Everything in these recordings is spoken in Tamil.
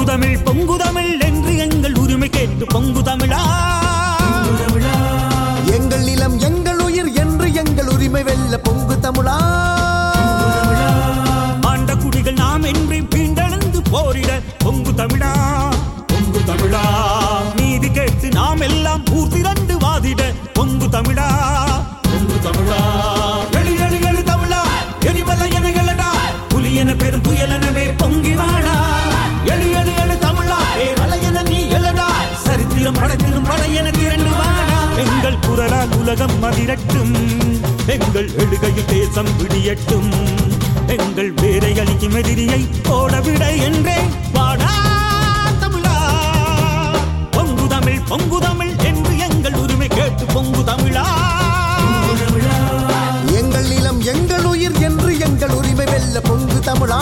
பொங்குதமிழ் பொங்குதமிழ் என்று எங்கள் உரிமை கேட்டு பொங்கு தமிழா எங்கள் நிலம் எங்கள் உயிர் என்று எங்கள் உரிமை வெல்ல பொங்கு தமிழா ஆண்ட குடிகள் நாம் என்று வீண்டெழுந்து போரிட பொங்கு தமிழா பொங்கு தமிழா நீதி கேட்டு நாம் எல்லாம் ஊர்திரண்டு வாதிட பொங்கு தமிழா பொங்கு தமிழா எழு எழு எழு தமிழா எரிமலை என எழடா புலி என பெரும் புயல் எனவே பொங்கி வாடா எழு எழு எழு தமிழா பேரலை என நீ எழடா சரித்திரம் படைத்திரும் படை என திரண்டு வாடா எங்கள் குரலால் உலகம் மதிரட்டும் எங்கள் எழுகையில் தேசம் விடியட்டும் எங்கள் வேரை அழிக்கும் எதிரியை ஓடவிட என்றே வாடா தமிழா பொங்கு தமிழ் பொங்கு தமிழ் என்று எங்கள் உரிமை கேட்டு பொங்கு தமிழா எங்கள் நிலம் எங்கள் உயிர் என்று எங்கள் உரிமை வெல்ல பொங்கு தமிழா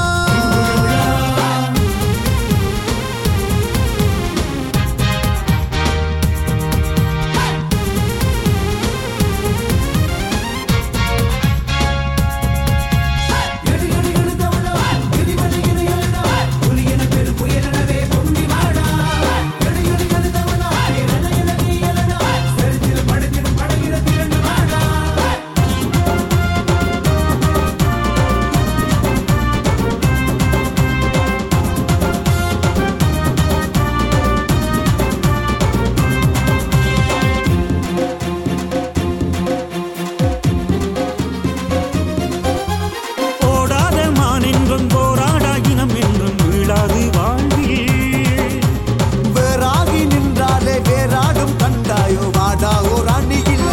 ஓடாத மான் என்றும் போராடா இனம் என்றும் வீழாது வாழ்வில் வேறாகி நின்றாலே வேறாடும் கண்டாயோ வாடா ஓர் அணியில்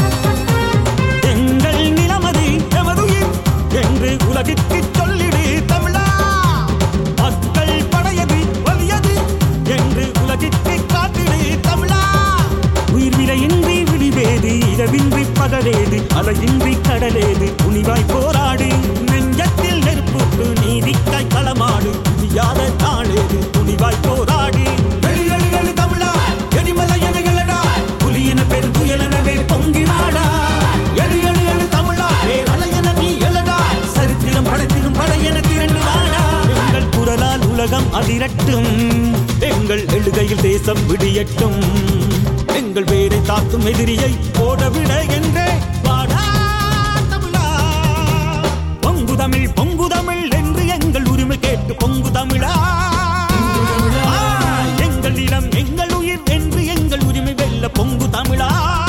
எங்கள் நிலமதி எமதுயிர் என்று உலகிற்கு சொல்லிடு தமிழா மக்கள் படையது வலியது என்று உலகிற்கு காட்டிடு தமிழா உயிர் விலையின்றி விழிவேது இரவின்றி பகலேது அலையின்றி கடலேது துணிவாய் போராடு நெஞ்சத்தில் நெருப்புட்டு நீதிக்காய் களமாடு துணியாத தாழேது துணிவாய் போராடி எழு எழு எழு தமிழா எரிமலை என எழடா புலி என பெரும் புயல் எனவே பொங்கி நாடா எழு எழு எழு தமிழா பேரலை என நீ எழடா சரித்திரம் படைத்திடும் படை என திரண்டு வாடா எங்கள் குரலால் உலகம் அதிரட்டும் எங்கள் எழுகையில் தேசம் விடியட்டும் எங்கள் வேரை தாக்கும் எதிரியை ஓடவிட என்றே வாடா தமிழா பொங்கு தமிழ் பொங்கு தமிழ் என்று எங்கள் உரிமை கேட்டு பொங்கு தமிழா ஆ, எங்கள் நிலம் எங்கள் உயிர் என்று எங்கள் உரிமை வெல்ல பொங்கு தமிழா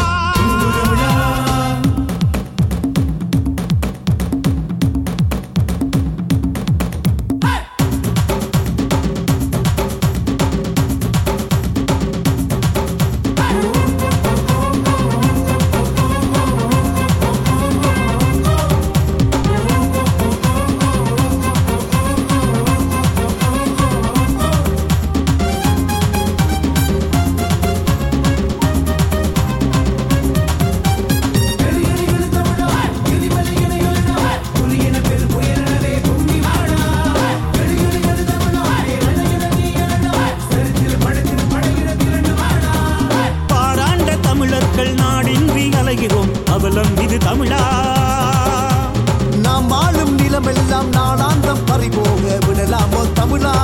பாராண்ட தமிழர்கள் நாடின்றி அலைகிறோம் அவலம் இது தமிழா நாம் வாழும் நிலமெல்லாம் நாளாந்தம் பறிபோக விடலாமோ தமிழா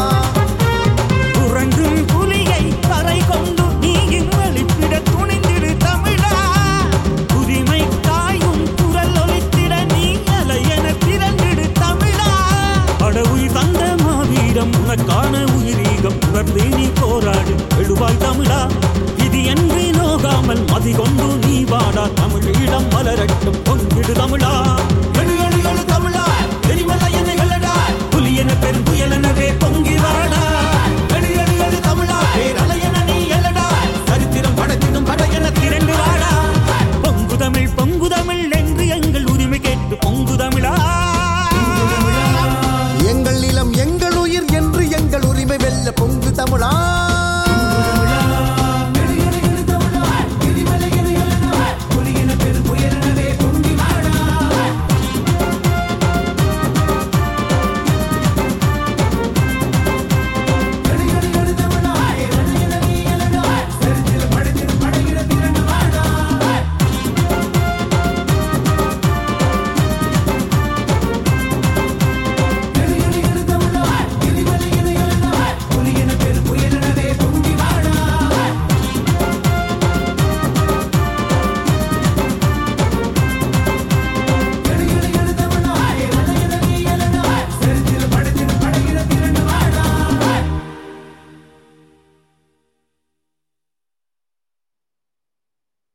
உறங்கும் புலியை கரை கொண்டு நீயும் வெளிப்பிட துணிந்திடு தமிழா உரிமை காயும் குரல் ஒலித்திட நீ அலை என திரண்டிடு தமிழா படவுய் தந்த மாவீரம் உனக்கான உயிரீகம் உணர்ந்து நீ போராடு எழுவாய் தமிழா இது என்று நோகாமல் மதி கொண்டு நீ வாடா தமிழீழம் மலரட்டும் பொங்கிடு தமிழா எழு எழு எழு தமிழா எரிமலை என எழடா புலி என பெரும்